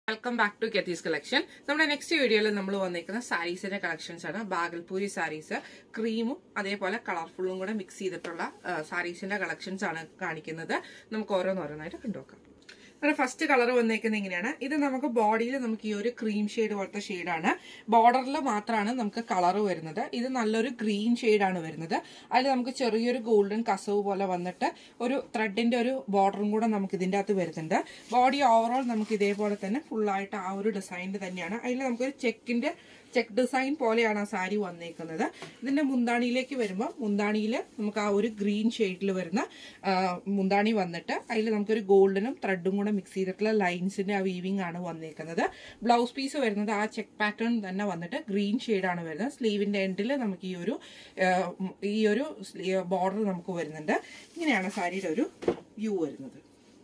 welcome back to കെത്തീസ് collection നമ്മുടെ next വീഡിയോയിൽ നമ്മൾ വന്നിരിക്കുന്ന സാരീസിന്റെ കളക്ഷൻസ് ആണ് ബാഗൽപൂരി സാരീസ് ക്രീമും അതേപോലെ കളർഫുള്ളും കൂടെ മിക്സ് ചെയ്തിട്ടുള്ള സാരീസിന്റെ കളക്ഷൻസ് ആണ് കാണിക്കുന്നത് നമുക്ക് ഓരോന്നോരോന്നായിട്ട് കണ്ടുനോക്കാം നമ്മുടെ ഫസ്റ്റ് കളർ വന്നേക്കുന്നത് ഇങ്ങനെയാണ് ഇത് നമുക്ക് ബോഡിയിൽ നമുക്ക് ഈ ഒരു ക്രീം ഷെയ്ഡ് പോലത്തെ ഷെയ്ഡാണ് ബോർഡറിൽ മാത്രമാണ് നമുക്ക് കളർ വരുന്നത് ഇത് നല്ലൊരു ഗ്രീൻ ഷെയ്ഡാണ് വരുന്നത് അതിൽ നമുക്ക് ചെറിയൊരു ഗോൾഡൻ കസവ് പോലെ വന്നിട്ട് ഒരു ത്രെഡിന്റെ ഒരു ബോർഡറും കൂടെ നമുക്ക് ഇതിൻ്റെ അകത്ത് വരുന്നുണ്ട് ബോഡി ഓവറോൾ നമുക്ക് ഇതേപോലെ തന്നെ ഫുള്ളായിട്ട് ആ ഒരു ഡിസൈൻ തന്നെയാണ് അതിൽ നമുക്കൊരു ചെക്കിന്റെ ചെക്ക് ഡിസൈൻ പോലെയാണ് ആ സാരി വന്നേക്കുന്നത് ഇതിന്റെ മുന്താണിയിലേക്ക് വരുമ്പോൾ മുന്താണിയിൽ നമുക്ക് ആ ഒരു ഗ്രീൻ ഷെയ്ഡിൽ വരുന്ന ആ, മുന്താണി വന്നിട്ട് അതിൽ നമുക്കൊരു ഗോൾഡനും ത്രെഡും കൂടെ മിക്സ് ചെയ്തിട്ടുള്ള ലൈൻസിന്റെ ആ വീവിംഗ് ആണ് വന്നേക്കുന്നത് ബ്ലൗസ് പീസ് വരുന്നത് ആ ചെക്ക് പാറ്റേൺ തന്നെ വന്നിട്ട് ഗ്രീൻ ആണ് വരുന്നത് സ്ലീവിന്റെ എൻഡിൽ നമുക്ക് ഈ ഒരു ആ, ഈ ഒരു ബോർഡർ നമുക്ക് വരുന്നുണ്ട് ഇങ്ങനെയാണ് സാരിയുടെ ഒരു വ്യൂ വരുന്നത്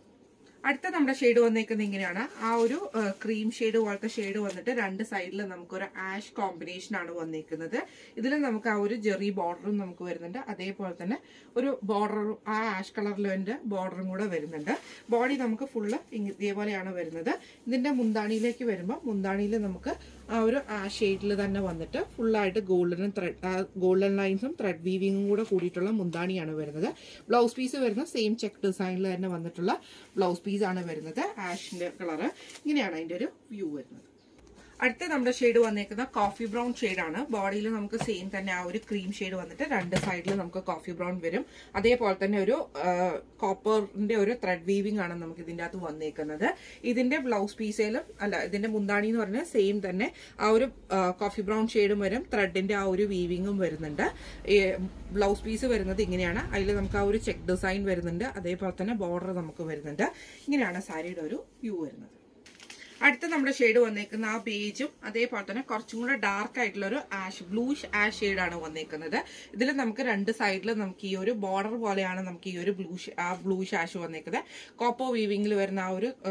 അടുത്ത നമ്മുടെ ഷെയ്ഡ് വന്നേക്കുന്നത് ഇങ്ങനെയാണ് ആ ഒരു ക്രീം ഷെയ്ഡ് പോലത്തെ ഷെയ്ഡ് വന്നിട്ട് രണ്ട് സൈഡിൽ നമുക്കൊരു ആഷ് കോമ്പിനേഷൻ ആണ് വന്നേക്കുന്നത് ഇതിൽ നമുക്ക് ആ ഒരു ജെറി ബോർഡറും നമുക്ക് വരുന്നുണ്ട് അതേപോലെ തന്നെ ഒരു ബോർഡറും ആ ആഷ് കളറിലെ ബോർഡറും കൂടെ വരുന്നുണ്ട് ബോഡി നമുക്ക് ഫുള്ള് ഇതേപോലെയാണ് വരുന്നത് ഇതിന്റെ മുന്താണിയിലേക്ക് വരുമ്പോൾ മുന്താണിയിൽ നമുക്ക് ആ ഒരു ആ ഷെയ്ഡിൽ തന്നെ വന്നിട്ട് ഫുള്ളായിട്ട് ഗോൾഡനും ത്രെഡ് ഗോൾഡൻ ലൈൻസും ത്രെഡ് വീവിങ്ങും കൂടെ കൂടിയിട്ടുള്ള മുന്താണിയാണ് വരുന്നത് ബ്ലൗസ് പീസ് വരുന്ന സെയിം ചെക്ക് ഡിസൈനിൽ തന്നെ വന്നിട്ടുള്ള ബ്ലൗസ് പീസ് ആണ് വരുന്നത് ആഷിന്റെ കളറ് ഇങ്ങനെയാണ് അതിന്റെ ഒരു വ്യൂ വരുന്നത് അടുത്ത നമ്മുടെ ഷെയ്ഡ് വന്നേക്കുന്ന കോഫി ബ്രൗൺ ആണ് ബോഡിയിൽ നമുക്ക് സെയിം തന്നെ ആ ഒരു ക്രീം ഷെയ്ഡ് വന്നിട്ട് രണ്ട് സൈഡിൽ നമുക്ക് കോഫി ബ്രൗൺ വരും അതേപോലെ തന്നെ ഒരു കോപ്പറിന്റെ ഒരു ത്രെഡ് വീവിംഗ് ആണ് നമുക്ക് ഇതിന്റെ അകത്ത് വന്നേക്കുന്നത് ഇതിന്റെ ബ്ലൗസ് പീസയിലും അല്ല ഇതിന്റെ മുന്താണി എന്ന് പറഞ്ഞാൽ സെയിം തന്നെ ആ ഒരു കോഫി ബ്രൗൺ ഷെയ്ഡും വരും ത്രെഡിന്റെ ആ ഒരു വീവിങ്ങും വരുന്നുണ്ട് ബ്ലൗസ് പീസ് വരുന്നത് ഇങ്ങനെയാണ് അതിൽ നമുക്ക് ആ ഒരു ചെക്ക് ഡിസൈൻ വരുന്നുണ്ട് അതേപോലെ തന്നെ ബോർഡർ നമുക്ക് വരുന്നുണ്ട് ഇങ്ങനെയാണ് സാരിയുടെ ഒരു വ്യൂ വരുന്നത് അടുത്ത നമ്മുടെ ഷെയ്ഡ് വന്നേക്കുന്ന ആ ബേജും അതേപോലെ തന്നെ കുറച്ചും കൂടെ ഡാർക്ക് ആയിട്ടുള്ള ഒരു ആഷ് ബ്ലൂഷ് ആഷ് ഷെയ്ഡാണ് വന്നേക്കുന്നത് ഇതിൽ നമുക്ക് രണ്ട് സൈഡിൽ നമുക്ക് ഈ ഒരു ബോർഡർ പോലെയാണ് നമുക്ക് ഈ ഒരു ബ്ലൂഷ് ആ ബ്ലൂഷ് ആഷ് വന്നേക്കുന്നത് കോപ്പോ വീവിംഗിൽ വരുന്ന ആ ഒരു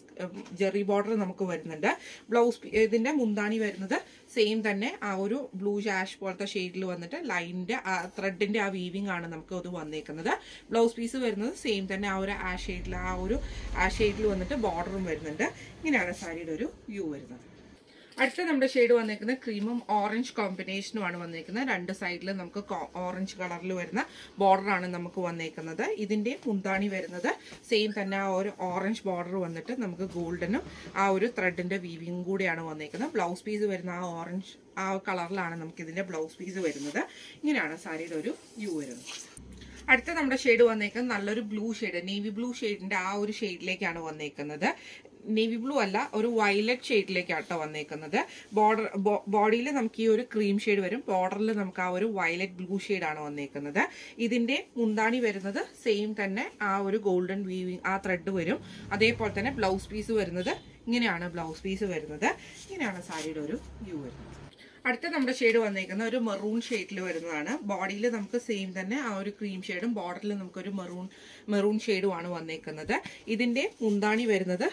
ജെറി ബോർഡർ നമുക്ക് വരുന്നുണ്ട് ബ്ലൗസ് ഇതിന്റെ മുന്താണി വരുന്നത് സെയിം തന്നെ ആ ഒരു ബ്ലൂ ആഷ് പോലത്തെ ഷെയ്ഡിൽ വന്നിട്ട് ലൈനിന്റെ ത്രെഡിന്റെ ആ വീവിംഗ് ആണ് നമുക്ക് അത് വന്നേക്കുന്നത് ബ്ലൗസ് പീസ് വരുന്നത് സെയിം തന്നെ ആ ഒരു ആ ഷെയ്ഡിൽ ആ ഒരു ആ ഷെയ്ഡിൽ വന്നിട്ട് ബോർഡറും വരുന്നുണ്ട് ഇങ്ങനെയാണ് സാരിയുടെ ഒരു വ്യൂ വരുന്നത് അടുത്ത നമ്മുടെ ഷെയ്ഡ് വന്നേക്കുന്നത് ക്രീമും ഓറഞ്ച് കോമ്പിനേഷനുമാണ് വന്നേക്കുന്നത് രണ്ട് സൈഡിൽ നമുക്ക് ഓറഞ്ച് കളറിൽ വരുന്ന ബോർഡറാണ് നമുക്ക് വന്നേക്കുന്നത് ഇതിന്റെ മുന്താണി വരുന്നത് സെയിം തന്നെ ആ ഒരു ഓറഞ്ച് ബോർഡർ വന്നിട്ട് നമുക്ക് ഗോൾഡനും ആ ഒരു ത്രെഡിന്റെ വീവിങ് കൂടിയാണ് വന്നേക്കുന്നത് ബ്ലൗസ് പീസ് വരുന്ന ആ ഓറഞ്ച് ആ കളറിലാണ് നമുക്ക് ഇതിന്റെ ബ്ലൗസ് പീസ് വരുന്നത് ഇങ്ങനെയാണ് സാരിയുടെ ഒരു വ്യൂ വരുന്നത് അടുത്ത നമ്മുടെ ഷെയ്ഡ് വന്നേക്കുന്നത് നല്ലൊരു ബ്ലൂ ഷെയ്ഡ് നേവി ബ്ലൂ ഷെയ്ഡിന്റെ ആ ഒരു ഷെയ്ഡിലേക്കാണ് വന്നേക്കുന്നത് നേവി ബ്ലൂ അല്ല ഒരു വയലറ്റ് ഷെയ്ഡിലേക്കാണ് കേട്ടോ വന്നേക്കുന്നത് ബോർഡർ ബോഡിയിൽ നമുക്ക് ഈ ഒരു ക്രീം ഷെയ്ഡ് വരും ബോർഡറിൽ നമുക്ക് ആ ഒരു വയലറ്റ് ബ്ലൂ ഷെയ്ഡാണ് വന്നേക്കുന്നത് ഇതിന്റെ മുന്താണി വരുന്നത് സെയിം തന്നെ ആ ഒരു ഗോൾഡൻ വീവിങ് ആ ത്രെഡ് വരും അതേപോലെ തന്നെ ബ്ലൗസ് പീസ് വരുന്നത് ഇങ്ങനെയാണ് ബ്ലൗസ് പീസ് വരുന്നത് ഇങ്ങനെയാണ് സാരിയുടെ ഒരു വ്യൂ വരുന്നത് അടുത്ത നമ്മുടെ ഷെയ്ഡ് വന്നേക്കുന്ന ഒരു മെറൂൺ ഷെയ്ഡിൽ വരുന്നതാണ് ബോഡിയിൽ നമുക്ക് സെയിം തന്നെ ആ ഒരു ക്രീം ഷെയ്ഡും ബോർഡറിൽ നമുക്കൊരു മെറൂൺ മെറൂൺ ഷെയ്ഡുമാണ് വന്നേക്കുന്നത് ഇതിന്റെ മുന്താണി വരുന്നത്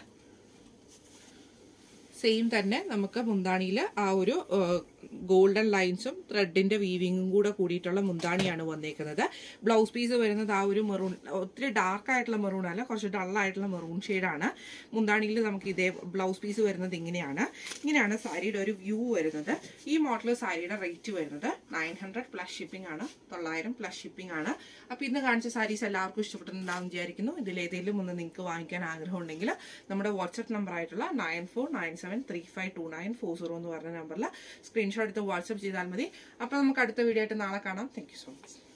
സെയിം തന്നെ നമുക്ക് മുന്താണിയിൽ ആ ഒരു ഗോൾഡൻ ലൈൻസും ത്രെഡിന്റെ വീവിങ്ങും കൂടെ കൂടിയിട്ടുള്ള മുന്താണിയാണ് വന്നേക്കുന്നത് ബ്ലൗസ് പീസ് വരുന്നത് ആ ഒരു മെറൂൺ ഒത്തിരി ഡാർക്ക് ആയിട്ടുള്ള മെറൂൺ അല്ല കുറച്ച് ഡൾ ആയിട്ടുള്ള മെറൂൺ ഷെയ്ഡാണ് മുന്താണിയിൽ നമുക്ക് ഇതേ ബ്ലൗസ് പീസ് വരുന്നത് ഇങ്ങനെയാണ് ഇങ്ങനെയാണ് സാരിയുടെ ഒരു വ്യൂ വരുന്നത് ഈ മോഡൽ സാരിയുടെ റേറ്റ് വരുന്നത് നയൻ ഹൺഡ്രഡ് പ്ലസ് ഷിപ്പിംഗ് ആണ് തൊള്ളായിരം പ്ലസ് ഷിപ്പിംഗ് ആണ് അപ്പോൾ ഇന്ന് കാണിച്ച സാരീസ് എല്ലാവർക്കും ഇഷ്ടപ്പെട്ടിട്ടുണ്ടാവും വിചാരിക്കുന്നു ഇതിൽ ഏതെങ്കിലും ഒന്ന് നിങ്ങൾക്ക് വാങ്ങിക്കാൻ ആഗ്രഹം ഉണ്ടെങ്കിൽ നമ്മുടെ വാട്സപ്പ് നമ്പർ ആയിട്ടുള്ള nine four nine seven three five two nine four zero എന്ന് പറഞ്ഞ നമ്പറിൽ സ്ക്രീൻഷോട്ട് എടുത്ത് വാട്സപ്പ് ചെയ്താൽ മതി അപ്പോൾ നമുക്ക് അടുത്ത വീഡിയോ ആയിട്ട് നാളെ കാണാം താങ്ക് സോ മച്ച്